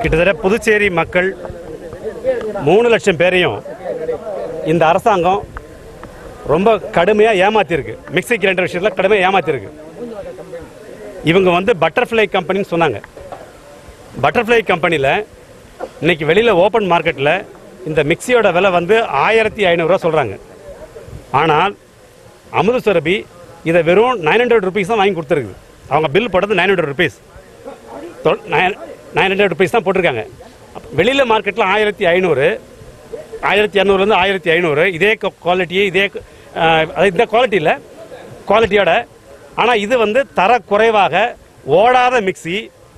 கிட்டத்தட்ட புதுச்சேரி மக்கள் மூணு லட்சம் பேரையும் இந்த அரசாங்கம் ரொம்ப கடுமையாக ஏமாத்திருக்கு மிக்ஸி கிரைண்டர் விஷயத்தில் கடுமையாக ஏமாத்திருக்கு இவங்க வந்து பட்டர்ஃப்ளை கம்பெனின்னு சொன்னாங்க பட்டர்ஃப்ளை கம்பெனியில் இன்னைக்கு வெளியில் ஓப்பன் மார்க்கெட்டில் இந்த மிக்ஸியோட விலை வந்து ஆயிரத்தி ஐநூறுரூவா சொல்கிறாங்க ஆனால் அமுது சுரபி இதை வெறும் நைன் ஹண்ட்ரட் ருபீஸ் தான் வாங்கி கொடுத்துருக்கு அவங்க பில் போட்டது nine hundred rupees nine nine hundred rupees தான் போட்டிருக்காங்க வெளியில் மார்க்கெட்டில் ஆயிரத்தி ஐநூறு ஆயிரத்தி இரநூறுலேருந்து ஆயிரத்தி ஐநூறு இதே குவாலிட்டி இதே அஹ், அது இந்த குவாலிட்டி இல்லை குவாலிட்டியோட ஆனால் இது வந்து தர குறைவாக ஓடாத மிக்ஸி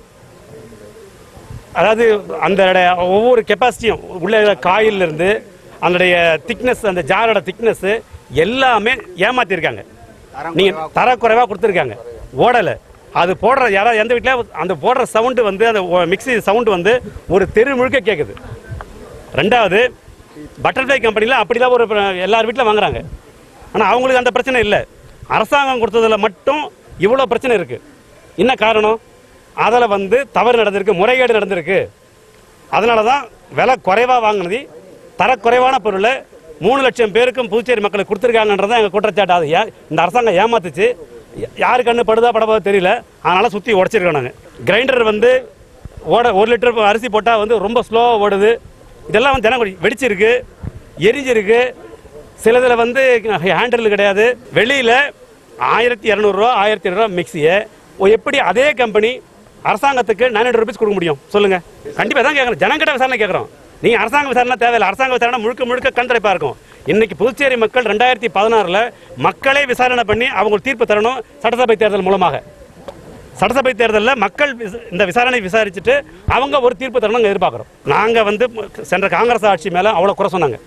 அதாவது அந்த ஒவ்வொரு கெப்பாசிட்டியும் உள்ள காயில்ல இருந்து அதனுடைய திக்னஸ் அந்த ஜாரோட திக்னஸ் எல்லாமே ஏமாத்திருக்காங்க நீங்க தரக்குறைவா கொடுத்துருக்காங்க ஓடல அது போடுற யாராவது எந்த வீட்டில் அந்த போடுற சவுண்டு வந்து அந்த மிக்ஸி சவுண்டு வந்து ஒரு தெரு முழுக்க கேட்குது ரெண்டாவது பட்டர்ஃப்ளை கம்பெனியில் அப்படிலாம் ஒரு எல்லார் வீட்டில் வாங்குறாங்க ஆனால் அவங்களுக்கு அந்த பிரச்சனை இல்லை அரசாங்கம் கொடுத்ததுல மட்டும் இவ்வளோ பிரச்சனை இருக்கு என்ன காரணம் அதில் வந்து தவறு நடந்திருக்கு முறைகேடு நடந்திருக்கு அதனால தான் விலை குறைவாக வாங்கினது தரக்குறைவான பொருளை மூணு லட்சம் பேருக்கும் புதுச்சேரி மக்களுக்கு கொடுத்துருக்காங்கன்றதான் எங்கள் குற்றச்சாட்டு அது ஏன் இந்த அரசாங்கம் ஏமாத்துச்சு யா- யாரு கண்ணு படுதா படப்போ தெரியல அதனால சுற்றி உடச்சிருக்கோம் நாங்கள் கிரைண்டர் வந்து ஓட ஒரு லிட்டர் அரிசி போட்டால் வந்து ரொம்ப ஸ்லோவாக ஓடுது இதெல்லாம் வந்து தினம் வெடிச்சிருக்கு எரிஞ்சிருக்கு சிலதில் வந்து ஹேண்டில் கிடையாது வெளியில் ஆயிரத்தி இரநூறுவா ஆயிரத்தி இரநூறுவா மிக்சியை எப்படி அதே கம்பெனி அரசாங்கத்துக்கு நைன் ஹண்ட்ரட் ருபீஸ் கொடுக்க முடியும் சொல்லுங்க கண்டிப்பாக தான் கேட்குறோம் ஜனங்கிட்ட விசாரணை கேட்குறோம் நீங்கள் அரசாங்க விசாரணை தேவையில்லை அரசாங்க விசாரணை முழுக்க முழுக்க கண்துடைப்பாக இருக்கும் இன்னைக்கு புதுச்சேரி மக்கள் ரெண்டாயிரத்தி பதினாறில் மக்களே விசாரணை பண்ணி அவங்க தீர்ப்பு தரணும் சட்டசபை தேர்தல் மூலமாக சட்டசபை தேர்தலில் மக்கள் விச- இந்த விசாரணை விசாரிச்சுட்டு அவங்க ஒரு தீர்ப்பு தரணும் எதிர்பார்க்குறோம் நாங்கள் வந்து சென்ற காங்கிரஸ் ஆட்சி மேலே அவ்வளோ குறை சொன்னாங்க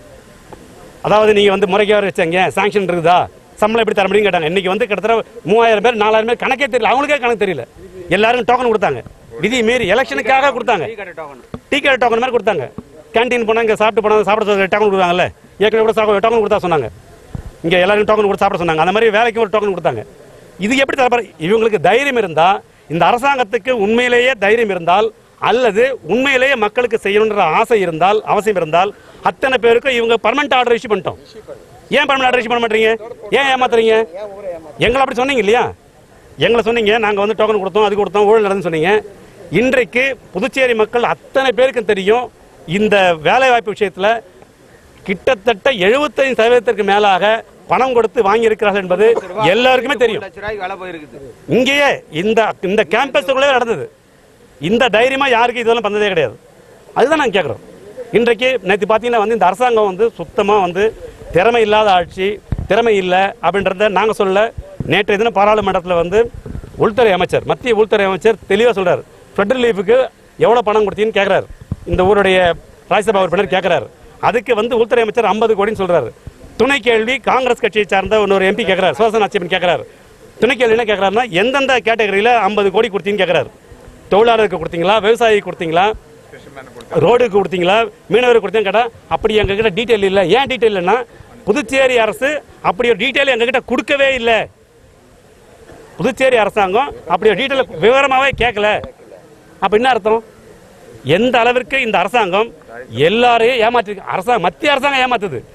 அதாவது நீங்கள் வந்து முறைக்கு வச்சீங்க சாங்ஷன் இருக்குதா சம்பளம் எப்படி தர முடியும்னு கேட்டாங்க இன்னைக்கு வந்து கிட்டத்தட்ட மூவாயிரம் பேர் நாலாயிரம் பேர் கணக்கே தெரியல அவங்களுக்கே கணக்கு தெரியல எல்லாருக்கும் டோக்கன் கொடுத்தாங்க விதி மீறி எலெக்ஷனுக்காக கொடுத்தாங்க டீ கடை டோக்கன் மாதிரி கொடுத்தாங்க கேண்டீன் போனால் இங்கே சாப்பிட்டு போனால் சாப்பிட டோக்கன் கொடுத்தாங்கல்ல ஏற்கனவே கூட சாப்பிட டோக்கன் கொடுத்தா சொன்னாங்க இங்கே எல்லாருக்கும் டோக்கன் கொடுத்து சாப்பிட சொன்னாங்க அந்த மாதிரி வேலைக்கு ஒரு டோக்கன் கொடுத்தாங்க இது எப்படி தரப்பாரு இவங்களுக்கு தைரியம் இருந்தால் இந்த அரசாங்கத்துக்கு உண்மையிலேயே தைரியம் இருந்தால் அல்லது உண்மையிலேயே மக்களுக்கு செய்யணுன்ற ஆசை இருந்தால் அவசியம் இருந்தால் அத்தனை பேருக்கும் இவங்க பர்மனெண்ட் ஆர்டர் இஷ்யூ பண்ணிட்டோம் ஏன் பர்மனெண்ட் ஆர்டர் இஷ்யூ பண்ண மாட்டீங்க ஏன் ஏமாத்துறீங்க எங்களை அப்படி சொன்னீங்க இல்லையா எங்களை சொன்னீங்க நாங்கள் வந்து டோக்கன் கொடுத்தோம் அது கொடுத்தோம் ஊழல் நடந்து சொன்னீங்க இன்றைக்கு புதுச்சேரி மக்கள் அத்தனை பேருக்கும் தெரியும் இந்த வேலைவாய்ப்பு விஷயத்தில் கிட்டத்தட்ட 75% சதவீதத்திற்கு மேலாக பணம் கொடுத்து வாங்கியிருக்கிறார்கள் என்பது எல்லாருக்குமே தெரியும் லட்ச ரூபாய்க்கு வேலை போயிருக்குது இங்கேயே இந்த இந்த கேம்பஸுக்குள்ளே நடந்தது இந்த தைரியமா யாருக்கு இதெல்லாம் பண்ணதே கிடையாது அதுதான் நாங்கள் கேட்குறோம் இன்றைக்கு நேற்று பார்த்தீங்கன்னா வந்து இந்த அரசாங்கம் வந்து சுத்தமாக வந்து திறமை இல்லாத ஆட்சி திறமை இல்லை அப்படின்றத நாங்கள் சொல்ல நேற்றைய தினம் பாராளுமன்றத்தில் வந்து உள்துறை அமைச்சர் மத்திய உள்துறை அமைச்சர் தெளிவாக சொல்றாரு ஃப்ளட் ரிலீஃபுக்கு எவ்வளோ பணம் கொடுத்தீங்கன்னு கேட்குறாரு இந்த ஊருடைய ராஜ்யசபா உறுப்பினர் கேட்குறாரு அதுக்கு வந்து உள்துறை அமைச்சர் ஐம்பது கோடின்னு சொல்றாரு துணை கேள்வி காங்கிரஸ் கட்சியை சார்ந்த இன்னொரு எம்பி கேட்குறாரு சுவாசன் ஆட்சியப்பன் கேட்குறாரு துணை கேள்வி என்ன கேட்குறாருன்னா எந்தெந்த கேட்டகரியில் ஐம்பது கோடி கொடுத்தீங்கன்னு கேட்குறாரு தொழிலாளருக்கு கொடுத்தீங்களா விவசாயிக்கு கொடுத்தீங்களா ரோடுக்கு கொடுத்தீங்களா மீனவருக்கு கொடுத்தீங்க கேட்டால் அப்படி எங்ககிட்ட டீட்டெயில் இல்லை ஏன் டீட்டெயில் இல்லைன்னா புதுச்சேரி அரசு அப்படி ஒரு டீட்டெயில் எங்ககிட்ட கொடுக்கவே இல்லை புதுச்சேரி அரசாங்கம் அப்படி ஒரு டீட்டெயில் விவரமாகவே கேட்கல அப்ப என்ன அர்த்தம் எந்த அளவிற்கு இந்த அரசாங்கம் எல்லாரையும் ஏமாற்றி அரசாங்கம் மத்திய அரசாங்கம் ஏமாத்துது